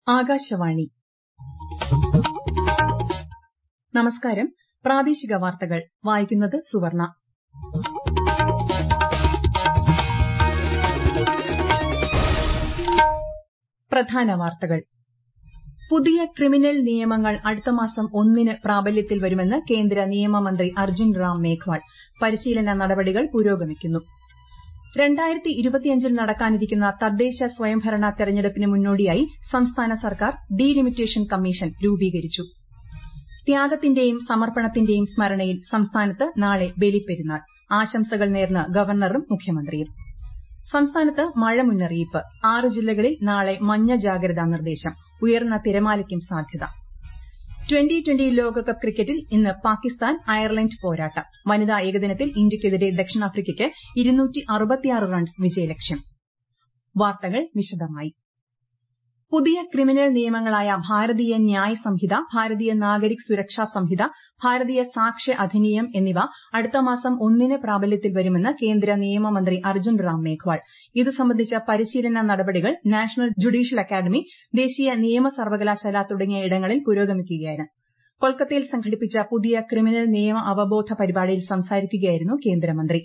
ആകാശവാണി നമസ്കാരം പ്രാദേശിക വാർത്തകൾ വായിക്കുന്നത് സുവർണ പ്രധാന വാർത്തകൾ പുതിയ ക്രിമിനൽ നിയമങ്ങൾ അടുത്ത മാസം ഒന്നിന് പ്രാബല്യത്തിൽ വരുമെന്ന് കേന്ദ്ര നിയമമന്ത്രി അർജുൻ റാം മേഘ്വാൾ പരിശീലന നടപടികൾ പുരോഗമിക്കുന്നു ൽ നടക്കാനിരിക്കുന്ന തദ്ദേശ സ്വയംഭരണ തെരഞ്ഞെടുപ്പിന് മുന്നോടിയായി സംസ്ഥാന സർക്കാർ ഡീലിമിറ്റേഷൻ കമ്മീഷൻ രൂപീകരിച്ചു ത്യാഗത്തിന്റെയും സമർപ്പണത്തിന്റെയും സ്മരണയിൽ സംസ്ഥാനത്ത് നാളെ ബലിപ്പെരുന്നാൾ ആശംസകൾ നേർന്ന് ഗവർണറും മുഖ്യമന്ത്രിയും സംസ്ഥാനത്ത് മഴ മുന്നറിയിപ്പ് ആറ് ജില്ലകളിൽ നാളെ മഞ്ഞ ജാഗ്രതാ നിർദ്ദേശം ഉയർന്ന തിരമാലയ്ക്കും സാധ്യത ട്വന്റി ട്വന്റി ലോകകപ്പ് ക്രിക്കറ്റിൽ ഇന്ന് പാകിസ്ഥാൻ അയർലന്റ് പോരാട്ടം വനിതാ ഏകദിനത്തിൽ ഇന്ത്യയ്ക്കെതിരെ ദക്ഷിണാഫ്രിക്കയ്ക്ക് റൺസ് വിജയലക്ഷ്യം വാർത്തകൾ വിശദമായി പുതിയ ക്രിമിനൽ നിയമങ്ങളായ ഭാരതീയ ന്യായ് സംഹിത ഭാരതീയ നാഗരിക് സുരക്ഷാ സംഹിത ഭാരതീയ സാക്ഷ്യ അധിനിയം എന്നിവ അടുത്ത മാസം ഒന്നിന് പ്രാബല്യത്തിൽ വരുമെന്ന് കേന്ദ്ര നിയമമന്ത്രി അർജുൻ റാം മേഘ്വാൾ ഇത് സംബന്ധിച്ച പരിശീലന നടപടികൾ നാഷണൽ ജുഡീഷ്യൽ അക്കാദമി ദേശീയ നിയമ സർവകലാശാല തുടങ്ങിയ ഇടങ്ങളിൽ പുരോഗമിക്കുകയാണ് കൊൽക്കത്തയിൽ സംഘടിപ്പിച്ച പുതിയ ക്രിമിനൽ നിയമ അവബോധ പരിപാടിയിൽ സംസാരിക്കുകയായിരുന്നു കേന്ദ്രമന്ത്രി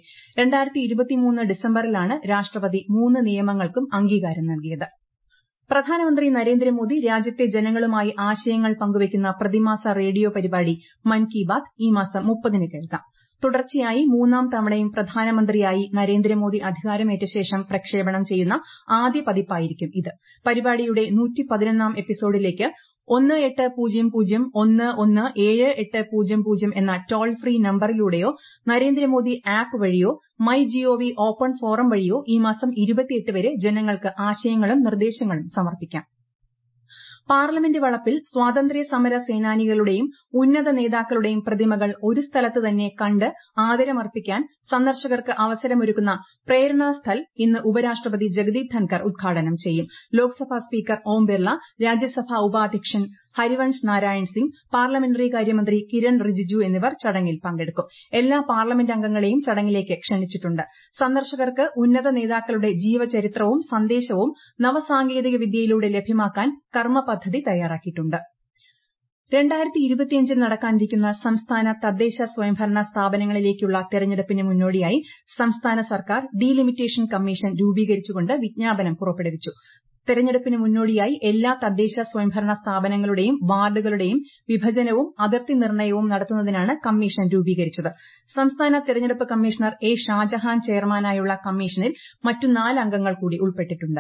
ഡിസംബറിലാണ് രാഷ്ട്രപതി മൂന്ന് നിയമങ്ങൾക്കും അംഗീകാരം നൽകിയത് പ്രധാനമന്ത്രി നരേന്ദ്രമോദി രാജ്യത്തെ ജനങ്ങളുമായി ആശയങ്ങൾ പങ്കുവയ്ക്കുന്ന പ്രതിമാസ റേഡിയോ പരിപാടി മൻ കി ബാത് ഈ മാസം മുപ്പതിന് കേൾക്കാം തുടർച്ചയായി മൂന്നാം തവണയും പ്രധാനമന്ത്രിയായി നരേന്ദ്രമോദി അധികാരമേറ്റ ശേഷം പ്രക്ഷേപണം ചെയ്യുന്ന ആദ്യ പതിപ്പായിരിക്കും ഇത് പരിപാടിയുടെ ാം എപ്പിസോഡിലേക്ക് ഒന്ന് എട്ട് പൂജ്യം പൂജ്യം ഒന്ന് ഒന്ന് ഏഴ് എട്ട് പൂജ്യം പൂജ്യം എന്ന ടോൾ ഫ്രീ നമ്പറിലൂടെയോ നരേന്ദ്രമോദി ആപ്പ് വഴിയോ മൈ ജിഒവി ഓപ്പൺ ഫോറം വഴിയോ ഈ മാസം വരെ ജനങ്ങൾക്ക് ആശയങ്ങളും നിർദ്ദേശങ്ങളും സമർപ്പിക്കാം പാർലമെന്റ് വളപ്പിൽ സ്വാതന്ത്ര്യ സമര സേനാനികളുടെയും ഉന്നത നേതാക്കളുടെയും പ്രതിമകൾ ഒരു സ്ഥലത്ത് തന്നെ കണ്ട് ആദരമർപ്പിക്കാൻ സന്ദർശകർക്ക് അവസരമൊരുക്കുന്ന പ്രേരണ സ്ഥൽ ഇന്ന് ഉപരാഷ്ട്രപതി ജഗദീപ് ധൻകർ ഉദ്ഘാടനം ചെയ്യും ലോക്സഭാ സ്പീക്കർ ഓം ബിർള രാജ്യസഭാ ഉപാധ്യക്ഷൻ ഹരിവൻഷ് നാരായൺ സിംഗ് പാർലമെന്ററി കാര്യമന്ത്രി കിരൺ റിജിജു എന്നിവർ ചടങ്ങിൽ പങ്കെടുക്കും എല്ലാ പാർലമെന്റ് അംഗങ്ങളെയും ചടങ്ങിലേക്ക് ക്ഷണിച്ചിട്ടുണ്ട് സന്ദർശകർക്ക് ഉന്നത നേതാക്കളുടെ ജീവചരിത്രവും സന്ദേശവും നവസാങ്കേതിക വിദ്യയിലൂടെ ലഭ്യമാക്കാൻ കർമ്മ പദ്ധതി തയ്യാറാക്കിയിട്ടുണ്ട് ൽ നടക്കാനിരിക്കുന്ന സംസ്ഥാന തദ്ദേശ സ്വയംഭരണ സ്ഥാപനങ്ങളിലേക്കുള്ള തെരഞ്ഞെടുപ്പിന് മുന്നോടിയായി സംസ്ഥാന സർക്കാർ ഡീലിമിറ്റേഷൻ കമ്മീഷൻ രൂപീകരിച്ചുകൊണ്ട് വിജ്ഞാപനം പുറപ്പെടുവിച്ചു തെരഞ്ഞെടുപ്പിന് മുന്നോടിയായി എല്ലാ തദ്ദേശ സ്വയംഭരണ സ്ഥാപനങ്ങളുടെയും വാർഡുകളുടെയും വിഭജനവും അതിർത്തി നിർണ്ണയവും നടത്തുന്നതിനാണ് കമ്മീഷൻ രൂപീകരിച്ചത് സംസ്ഥാന തെരഞ്ഞെടുപ്പ് കമ്മീഷണർ എ ഷാജഹാൻ ചെയർമാനായുള്ള കമ്മീഷനിൽ മറ്റ് നാല് അംഗങ്ങൾ കൂടി ഉൾപ്പെട്ടിട്ടുണ്ട്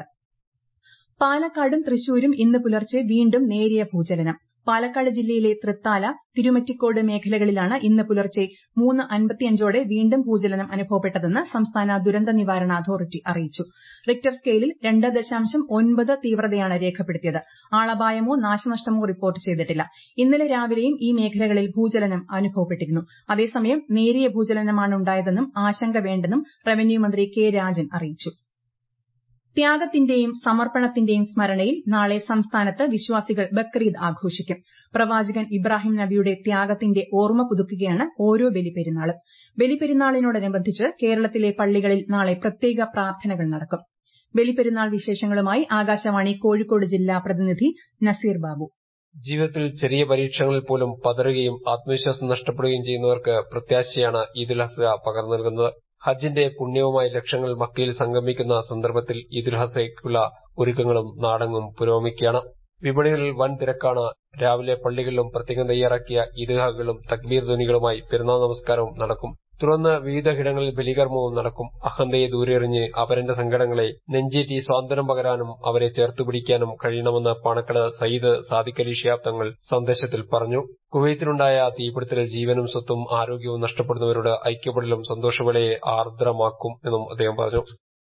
പാലക്കാടും തൃശൂരും ഇന്ന് പുലർച്ചെ വീണ്ടും നേരിയ ഭൂചലനം പാലക്കാട് ജില്ലയിലെ തൃത്താല തിരുമറ്റിക്കോട് മേഖലകളിലാണ് ഇന്ന് പുലർച്ചെ മൂന്ന് അൻപത്തിയഞ്ചോടെ വീണ്ടും ഭൂചലനം അനുഭവപ്പെട്ടതെന്ന് സംസ്ഥാന ദുരന്ത നിവാരണ അതോറിറ്റി അറിയിച്ചു റിക്ടർ സ്കെയിലിൽ രണ്ട് ദശാംശം ഒൻപത് തീവ്രതയാണ് രേഖപ്പെടുത്തിയത് ആളപായമോ നാശനഷ്ടമോ റിപ്പോർട്ട് ചെയ്തിട്ടില്ല ഇന്നലെ രാവിലെയും ഈ മേഖലകളിൽ ഭൂചലനം അനുഭവപ്പെട്ടിരുന്നു അതേസമയം നേരിയ ഭൂചലനമാണ് ഉണ്ടായതെന്നും ആശങ്ക വേണ്ടെന്നും റവന്യൂ മന്ത്രി കെ രാജൻ അറിയിച്ചു ത്യാഗത്തിന്റെയും സമർപ്പണത്തിന്റെയും സ്മരണയിൽ നാളെ സംസ്ഥാനത്ത് വിശ്വാസികൾ ബക്രീദ് ആഘോഷിക്കും പ്രവാചകൻ ഇബ്രാഹിം നബിയുടെ ത്യാഗത്തിന്റെ ഓർമ്മ പുതുക്കുകയാണ് ഓരോ ബലിപെരുന്നാളും ബലിപെരുന്നാളിനോടനുബന്ധിച്ച് കേരളത്തിലെ പള്ളികളിൽ നാളെ പ്രത്യേക പ്രാർത്ഥനകൾ നടക്കും ബലിപെരുന്നാൾ വിശേഷങ്ങളുമായി ആകാശവാണി കോഴിക്കോട് ജില്ലാ പ്രതിനിധി നസീർ ബാബു ജീവിതത്തിൽ ചെറിയ പരീക്ഷണങ്ങളിൽ പോലും പതറുകയും ആത്മവിശ്വാസം നഷ്ടപ്പെടുകയും ചെയ്യുന്നവർക്ക് പ്രത്യാശയാണ് ഈദുൽ അസ്ഹ പകർന്നു നൽകുന്നത് ഹജ്ജിന്റെ പുണ്യവുമായി ലക്ഷങ്ങൾ മക്കയിൽ സംഗമിക്കുന്ന സന്ദർഭത്തിൽ ഈദുൽ ഹസയ്ക്കുള്ള ഒരുക്കങ്ങളും നാടെങ്ങും പുരോഗമിക്കുകയാണ് വിപണികളിൽ വൻ തിരക്കാണ് രാവിലെ പള്ളികളിലും പ്രത്യേകം തയ്യാറാക്കിയ ഈദ്ഗാഹുകളും തക്ബീർ ധ്വനികളുമായി പെരുന്നാൾ നമസ്കാരവും നടക്കും തുടർന്ന് വിവിധയിടങ്ങളിൽ ബലികർമ്മവും നടക്കും അഹന്തയെ ദൂരെറിഞ്ഞ് അപരന്റെ സങ്കടങ്ങളെ നെഞ്ചേറ്റി സ്വാതന്ത്ര്യം പകരാനും അവരെ ചേർത്തുപിടിക്കാനും കഴിയണമെന്ന് പാണക്കട സയ്യിദ് സാദിഖ് അലി ഷിഹാബ് തങ്ങൾ സന്ദേശത്തിൽ പറഞ്ഞു കുവൈത്തിലുണ്ടായ തീപിടുത്തലിൽ ജീവനും സ്വത്തും ആരോഗ്യവും നഷ്ടപ്പെടുന്നവരോട് ഐക്യപ്പെടലും സന്തോഷവേളയെ ആർദ്രമാക്കും എന്നും അദ്ദേഹം പറഞ്ഞു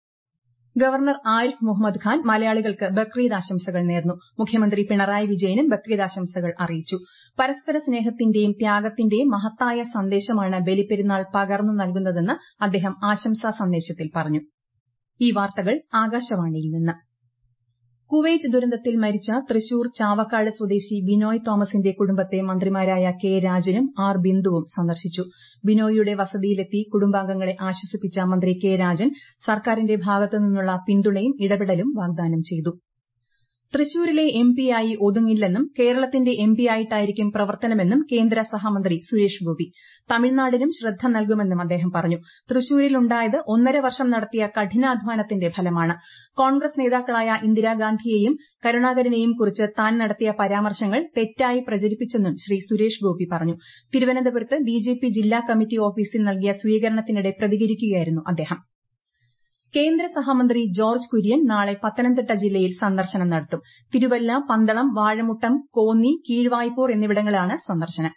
ഗവർണർ ആരിഫ് മുഹമ്മദ് ഖാൻ മലയാളികൾക്ക് ബക്രീദ് ആശംസകൾ നേർന്നു മുഖ്യമന്ത്രി പിണറായി വിജയനും ബക്രീദ് ആശംസകൾ അറിയിച്ചു പരസ്പര സ്നേഹത്തിന്റെയും ത്യാഗത്തിന്റെയും മഹത്തായ സന്ദേശമാണ് ബലിപെരുന്നാൾ പകർന്നു നൽകുന്നതെന്ന് അദ്ദേഹം ആശംസാ സന്ദേശത്തിൽ പറഞ്ഞു ഈ വാർത്തകൾ ആകാശവാണിയിൽ നിന്ന് കുവൈറ്റ് ദുരന്തത്തിൽ മരിച്ച തൃശൂർ ചാവക്കാട് സ്വദേശി ബിനോയ് തോമസിന്റെ കുടുംബത്തെ മന്ത്രിമാരായ കെ രാജനും ആർ ബിന്ദുവും സന്ദർശിച്ചു ബിനോയിയുടെ വസതിയിലെത്തി കുടുംബാംഗങ്ങളെ ആശ്വസിപ്പിച്ച മന്ത്രി കെ രാജൻ സർക്കാരിന്റെ ഭാഗത്തു നിന്നുള്ള പിന്തുണയും ഇടപെടലും വാഗ്ദാനം ചെയ്തു തൃശൂരിലെ എംപിയായി ഒതുങ്ങില്ലെന്നും കേരളത്തിന്റെ എംപിയായിട്ടായിരിക്കും പ്രവർത്തനമെന്നും കേന്ദ്ര സഹമന്ത്രി സുരേഷ് ഗോപി തമിഴ്നാടിനും ശ്രദ്ധ നൽകുമെന്നും അദ്ദേഹം പറഞ്ഞു തൃശൂരിലുണ്ടായത് ഒന്നര വർഷം നടത്തിയ കഠിനാധ്വാനത്തിന്റെ ഫലമാണ് കോൺഗ്രസ് നേതാക്കളായ ഇന്ദിരാഗാന്ധിയെയും കരുണാകരനെയും കുറിച്ച് താൻ നടത്തിയ പരാമർശങ്ങൾ തെറ്റായി പ്രചരിപ്പിച്ചെന്നും ശ്രീ സുരേഷ് ഗോപി പറഞ്ഞു തിരുവനന്തപുരത്ത് ബിജെപി ജില്ലാ കമ്മിറ്റി ഓഫീസിൽ നൽകിയ സ്വീകരണത്തിനിടെ പ്രതികരിക്കുകയായിരുന്നു അദ്ദേഹം കേന്ദ്ര സഹമന്ത്രി ജോർജ് കുര്യൻ നാളെ പത്തനംതിട്ട ജില്ലയിൽ സന്ദർശനം നടത്തും തിരുവല്ല പന്തളം വാഴമുട്ടം കോന്നി കീഴ്വായ്പൂർ എന്നിവിടങ്ങളിലാണ് സന്ദർശനം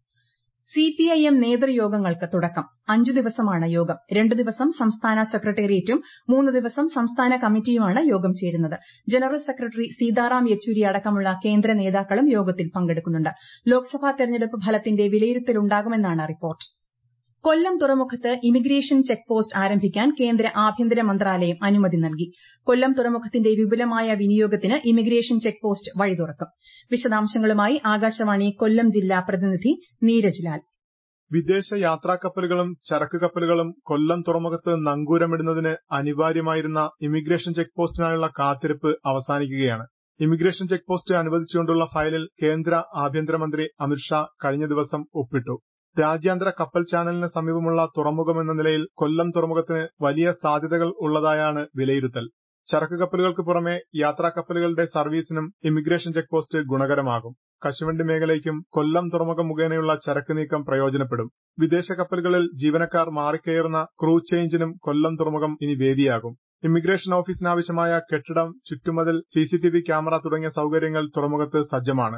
സിപിഐഎം നേതൃയോഗങ്ങൾക്ക് തുടക്കം അഞ്ചു ദിവസമാണ് യോഗം രണ്ടു ദിവസം സംസ്ഥാന സെക്രട്ടേറിയറ്റും മൂന്ന് ദിവസം സംസ്ഥാന കമ്മിറ്റിയുമാണ് യോഗം ചേരുന്നത് ജനറൽ സെക്രട്ടറി സീതാറാം യെച്ചൂരി അടക്കമുള്ള കേന്ദ്ര നേതാക്കളും യോഗത്തിൽ പങ്കെടുക്കുന്നുണ്ട് ലോക്സഭാ തെരഞ്ഞെടുപ്പ് ഫലത്തിന്റെ വിലയിരുത്തലുണ്ടാകുമെന്നാണ് റിപ്പോർട്ട് കൊല്ലം തുറമുഖത്ത് ഇമിഗ്രേഷൻ ചെക്ക് പോസ്റ്റ് ആരംഭിക്കാൻ കേന്ദ്ര ആഭ്യന്തര മന്ത്രാലയം അനുമതി നൽകി കൊല്ലം തുറമുഖത്തിന്റെ വിപുലമായ വിനിയോഗത്തിന് ഇമിഗ്രേഷൻ ചെക്ക് പോസ്റ്റ് വഴി തുറക്കും വിശദാംശങ്ങളുമായി ആകാശവാണി കൊല്ലം ജില്ലാ പ്രതിനിധി നീരജ് ലാൽ വിദേശ യാത്രാക്കപ്പലുകളും ചരക്ക് കപ്പലുകളും കൊല്ലം തുറമുഖത്ത് നങ്കൂരമിടുന്നതിന് അനിവാര്യമായിരുന്ന ഇമിഗ്രേഷൻ ചെക്ക് പോസ്റ്റിനായുള്ള കാത്തിരിപ്പ് അവസാനിക്കുകയാണ് ഇമിഗ്രേഷൻ ചെക്ക് പോസ്റ്റ് അനുവദിച്ചുകൊണ്ടുള്ള ഫയലിൽ കേന്ദ്ര ആഭ്യന്തരമന്ത്രി അമിത്ഷാ കഴിഞ്ഞ ദിവസം ഒപ്പിട്ടു രാജ്യാന്തര കപ്പൽ ചാനലിന് സമീപമുള്ള തുറമുഖമെന്ന നിലയിൽ കൊല്ലം തുറമുഖത്തിന് വലിയ സാധ്യതകൾ ഉള്ളതായാണ് വിലയിരുത്തൽ ചരക്ക് കപ്പലുകൾക്ക് പുറമെ യാത്രാ കപ്പലുകളുടെ സർവീസിനും ഇമിഗ്രേഷൻ ചെക്ക് പോസ്റ്റ് ഗുണകരമാകും കശുവണ്ടി മേഖലയ്ക്കും കൊല്ലം തുറമുഖം മുഖേനയുള്ള ചരക്ക് നീക്കം പ്രയോജനപ്പെടും വിദേശ കപ്പലുകളിൽ ജീവനക്കാർ മാറിക്കയറുന്ന ക്രൂ ചേഞ്ചിനും കൊല്ലം തുറമുഖം ഇനി വേദിയാകും ഇമിഗ്രേഷൻ ഓഫീസിനാവശ്യമായ കെട്ടിടം ചുറ്റുമതിൽ സിസിടിവി ക്യാമറ തുടങ്ങിയ സൌകര്യങ്ങൾ തുറമുഖത്ത് സജ്ജമാണ്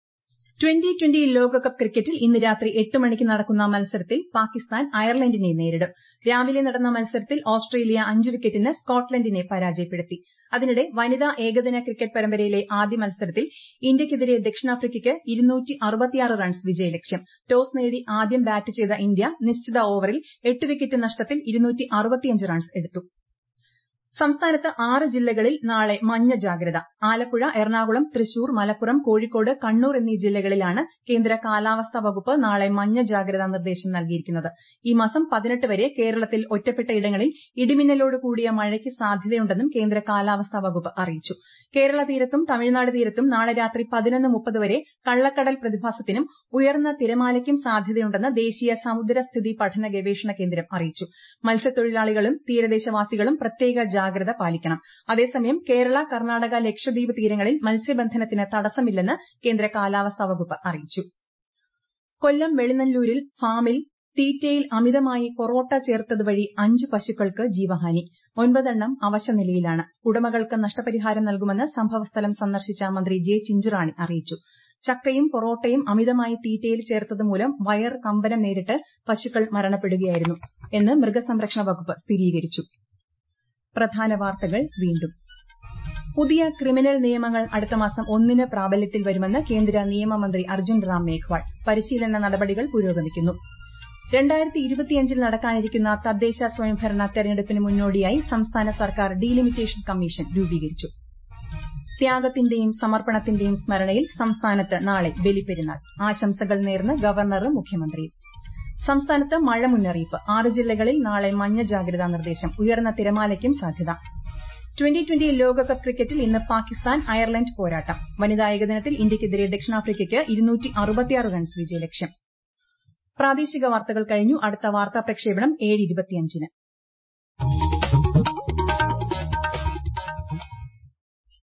ട്വന്റി ട്വന്റി ലോകകപ്പ് ക്രിക്കറ്റിൽ ഇന്ന് രാത്രി എട്ട് മണിക്ക് നടക്കുന്ന മത്സരത്തിൽ പാകിസ്ഥാൻ അയർലൻഡിനെ നേരിടും രാവിലെ നടന്ന മത്സരത്തിൽ ഓസ്ട്രേലിയ അഞ്ച് വിക്കറ്റിന് സ്കോട്ട്ലൻഡിനെ പരാജയപ്പെടുത്തി അതിനിടെ വനിതാ ഏകദിന ക്രിക്കറ്റ് പരമ്പരയിലെ ആദ്യ മത്സരത്തിൽ ഇന്ത്യയ്ക്കെതിരെ ദക്ഷിണാഫ്രിക്കയ്ക്ക് റൺസ് വിജയലക്ഷ്യം ടോസ് നേടി ആദ്യം ബാറ്റ് ചെയ്ത ഇന്ത്യ നിശ്ചിത ഓവറിൽ എട്ട് വിക്കറ്റ് നഷ്ടത്തിൽ റൺസ് എടുത്തു സംസ്ഥാനത്ത് ആറ് ജില്ലകളിൽ നാളെ മഞ്ഞ ജാഗ്രത ആലപ്പുഴ എറണാകുളം തൃശൂർ മലപ്പുറം കോഴിക്കോട് കണ്ണൂർ എന്നീ ജില്ലകളിലാണ് കേന്ദ്ര കാലാവസ്ഥാ വകുപ്പ് നാളെ മഞ്ഞ ജാഗ്രതാ നിർദ്ദേശം നൽകിയിരിക്കുന്നത് ഈ മാസം പതിനെട്ട് വരെ കേരളത്തിൽ ഒറ്റപ്പെട്ട ഇടങ്ങളിൽ ഇടിമിന്നലോട് കൂടിയ മഴയ്ക്ക് സാധ്യതയുണ്ടെന്നും കേന്ദ്ര കാലാവസ്ഥാ വകുപ്പ് അറിയിച്ചു കേരള തീരത്തും തമിഴ്നാട് തീരത്തും നാളെ രാത്രി പതിനൊന്ന് മുപ്പത് വരെ കള്ളക്കടൽ പ്രതിഭാസത്തിനും ഉയർന്ന തിരമാലയ്ക്കും സാധ്യതയുണ്ടെന്ന് ദേശീയ സമുദ്രസ്ഥിതി പഠന ഗവേഷണ കേന്ദ്രം അറിയിച്ചു മത്സ്യത്തൊഴിലാളികളും തീരദേശവാസികളും പ്രത്യേക ജാഗ്രത പാലിക്കണം അതേസമയം കേരള കർണാടക ലക്ഷദ്വീപ് തീരങ്ങളിൽ മത്സ്യബന്ധനത്തിന് തടസ്സമില്ലെന്ന് കേന്ദ്ര കാലാവസ്ഥാ വകുപ്പ് അറിയിച്ചു കൊല്ലം വെളിനല്ലൂരിൽ ഫാമിൽ തീറ്റയിൽ അമിതമായി പൊറോട്ട ചേർത്തത് വഴി അഞ്ച് പശുക്കൾക്ക് ജീവഹാനി ഒൻപതെണ്ണം അവശനിലയിലാണ് ഉടമകൾക്ക് നഷ്ടപരിഹാരം നൽകുമെന്ന് സംഭവസ്ഥലം സന്ദർശിച്ച മന്ത്രി ജെ ചിഞ്ചുറാണി അറിയിച്ചു ചക്കയും പൊറോട്ടയും അമിതമായി തീറ്റയിൽ ചേർത്തത് മൂലം വയർ കമ്പനം നേരിട്ട് പശുക്കൾ മരണപ്പെടുകയായിരുന്നു എന്ന് മൃഗസംരക്ഷണ വകുപ്പ് സ്ഥിരീകരിച്ചു പ്രധാന വാർത്തകൾ വീണ്ടും പുതിയ ക്രിമിനൽ നിയമങ്ങൾ അടുത്ത മാസം ഒന്നിന് പ്രാബല്യത്തിൽ വരുമെന്ന് കേന്ദ്ര നിയമമന്ത്രി അർജുൻ റാം മേഘ്വാൾ പരിശീലന നടപടികൾ പുരോഗമിക്കുന്നു രണ്ടായിരത്തി ഇരുപത്തിയഞ്ചിൽ നടക്കാനിരിക്കുന്ന തദ്ദേശ സ്വയംഭരണ തെരഞ്ഞെടുപ്പിന് മുന്നോടിയായി സംസ്ഥാന സർക്കാർ ഡീലിമിറ്റേഷൻ കമ്മീഷൻ രൂപീകരിച്ചു ത്യാഗത്തിന്റെയും സമർപ്പണത്തിന്റെയും സ്മരണയിൽ സംസ്ഥാനത്ത് നാളെ ബലിപ്പെരുന്നാൾ ആശംസകൾ നേർന്ന് ഗവർണറും മുഖ്യമന്ത്രിയും സംസ്ഥാനത്ത് മഴ മുന്നറിയിപ്പ് ആറ് ജില്ലകളിൽ നാളെ മഞ്ഞ ജാഗ്രതാ നിർദ്ദേശം ഉയർന്ന തിരമാലയ്ക്കും സാധ്യത ട്വന്റി ട്വന്റി ലോകകപ്പ് ക്രിക്കറ്റിൽ ഇന്ന് പാകിസ്ഥാൻ അയർലൻഡ് പോരാട്ടം വനിതാ ഏകദിനത്തിൽ ഇന്ത്യയ്ക്കെതിരെ ദക്ഷിണാഫ്രിക്കയ്ക്ക് റൺസ് വിജയലക്ഷ്യം പ്രാദേശിക വാർത്തകൾ കഴിഞ്ഞു അടുത്ത വാർത്താ പ്രക്ഷേപണം ഏഴ് ഇരുപത്തിയഞ്ചിന്